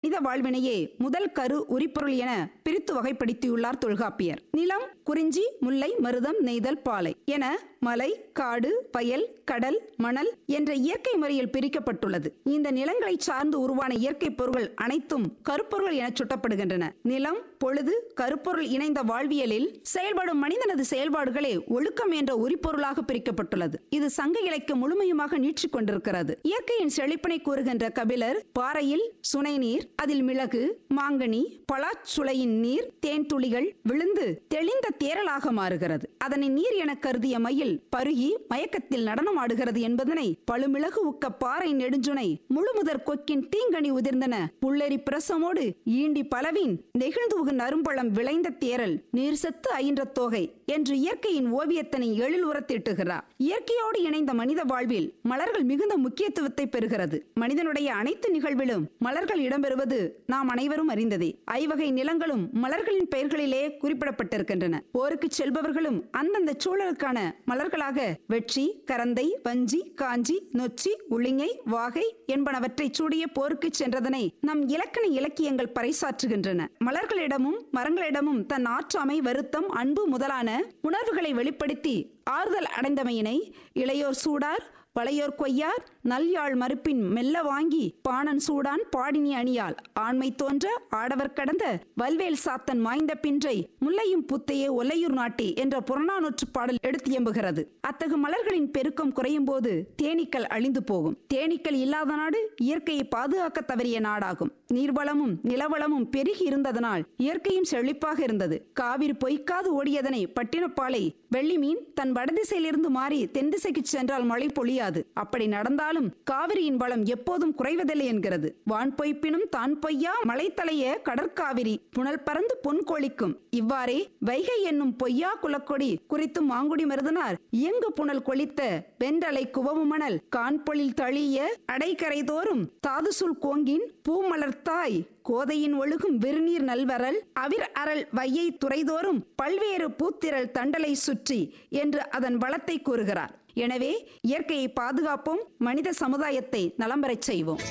மனித வாழ்வினையே முதல் கரு உரிப்பொருள் என பிரித்து வகைப்படுத்தியுள்ளார் தொல்காப்பியர் நிலம் குறிஞ்சி முல்லை மருதம் நெய்தல் பாலை என மலை காடு பயல் கடல் மணல் என்ற இயற்கை முறையில் பிரிக்கப்பட்டுள்ளது இந்த நிலங்களை சார்ந்து உருவான இயற்கை பொருள்கள் அனைத்தும் கருப்பொருள் என சுட்டப்படுகின்றன நிலம் பொழுது கருப்பொருள் இணைந்த வாழ்வியலில் செயல்படும் மனிதனது செயல்பாடுகளே ஒழுக்கம் என்ற உரிப்பொருளாக பிரிக்கப்பட்டுள்ளது இது சங்க இலக்கியம் முழுமையுமாக நீட்சிக் கொண்டிருக்கிறது இயற்கையின் செழிப்பினை கூறுகின்ற கபிலர் பாறையில் சுனை நீர் அதில் மிளகு மாங்கனி பலாச்சுளையின் நீர் தேன் துளிகள் விழுந்து தெளிந்த தேரலாக மாறுகிறது அதனை நீர் என கருதிய மயில் பருகி மயக்கத்தில் நடனம் ஆடுகிறது என்பதனை பழுமிளகு உக்க பாறை நெடுஞ்சுனை முழுமுதற் கொக்கின் தீங்கனி உதிர்ந்தன புல்லரி பிரசமோடு ஈண்டி பலவின் நெகிழ்ந்து நறும்பழம் விளைந்த தேரல் நீர் செத்து அயின்ற தோகை என்று இயற்கையின் ஓவியத்தினை எழில் உரத்திட்டுகிறார் இயற்கையோடு இணைந்த மனித வாழ்வில் மலர்கள் மிகுந்த முக்கியத்துவத்தை பெறுகிறது மனிதனுடைய அனைத்து நிகழ்விலும் மலர்கள் இடம்பெறுவது நாம் அனைவரும் அறிந்ததே ஐவகை நிலங்களும் மலர்களின் பெயர்களிலே குறிப்பிடப்பட்டிருக்கின்றன போருக்கு செல்பவர்களும் அந்தந்த சூழலுக்கான மலர்களாக வெற்றி கரந்தை வஞ்சி காஞ்சி நொச்சி உளிங்கை வாகை என்பனவற்றை சூடிய போருக்கு சென்றதனை நம் இலக்கண இலக்கியங்கள் பறைசாற்றுகின்றன மலர்களிடமும் மரங்களிடமும் தன் ஆற்றாமை வருத்தம் அன்பு முதலான உணர்வுகளை வெளிப்படுத்தி ஆறுதல் அடைந்தமையினை இளையோர் சூடார் பழையோர் கொய்யார் நல்யாழ் மறுப்பின் மெல்ல வாங்கி பாணன் சூடான் பாடினி அணியால் ஆண்மை தோன்ற ஆடவர் கடந்த வல்வேல் சாத்தன் மாய்ந்த பின்றை முல்லையும் புத்தையே ஒல்லையூர் நாட்டி என்ற புறநானூற்று பாடல் எடுத்து எம்புகிறது அத்தகு மலர்களின் பெருக்கம் குறையும் போது தேனீக்கள் அழிந்து போகும் தேனீக்கள் இல்லாத நாடு இயற்கையை பாதுகாக்க தவறிய நாடாகும் நீர்வளமும் நிலவளமும் பெருகி இருந்ததனால் இயற்கையும் செழிப்பாக இருந்தது காவிரி பொய்க்காது ஓடியதனை பட்டினப்பாலை வெள்ளி மீன் தன் வடதிசையிலிருந்து மாறி தென் திசைக்கு சென்றால் மழை பொழியாது அப்படி நடந்தாலும் காவிரியின் வளம் எப்போதும் குறைவதில்லை என்கிறது வான் பொய்ப்பினும் தான் பொய்யா மலை தலைய கடற்காவிரி புனல் பறந்து பொன் கொளிக்கும் இவ்வாறே வைகை என்னும் பொய்யா குலக்கொடி குறித்தும் மாங்குடி மருதனார் இயங்கு புனல் கொளித்த வென்றலை குவவு மணல் கான்பொழில் தழிய அடைக்கரை தோறும் தாதுசுல் கோங்கின் பூமலர்த்தாய் கோதையின் ஒழுகும் விருநீர் நல்வரல் அவிர் அரல் வையை துறைதோறும் பல்வேறு பூத்திரள் தண்டலை சுற்றி என்று அதன் வளத்தை கூறுகிறார் எனவே இயற்கையை பாதுகாப்போம் மனித சமுதாயத்தை நலம்பெறச் செய்வோம்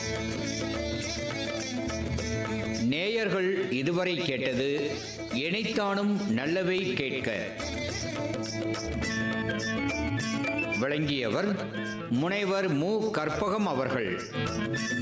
நேயர்கள் இதுவரை கேட்டது இணைத்தானும் நல்லவை கேட்க விளங்கியவர் முனைவர் மு கற்பகம் அவர்கள்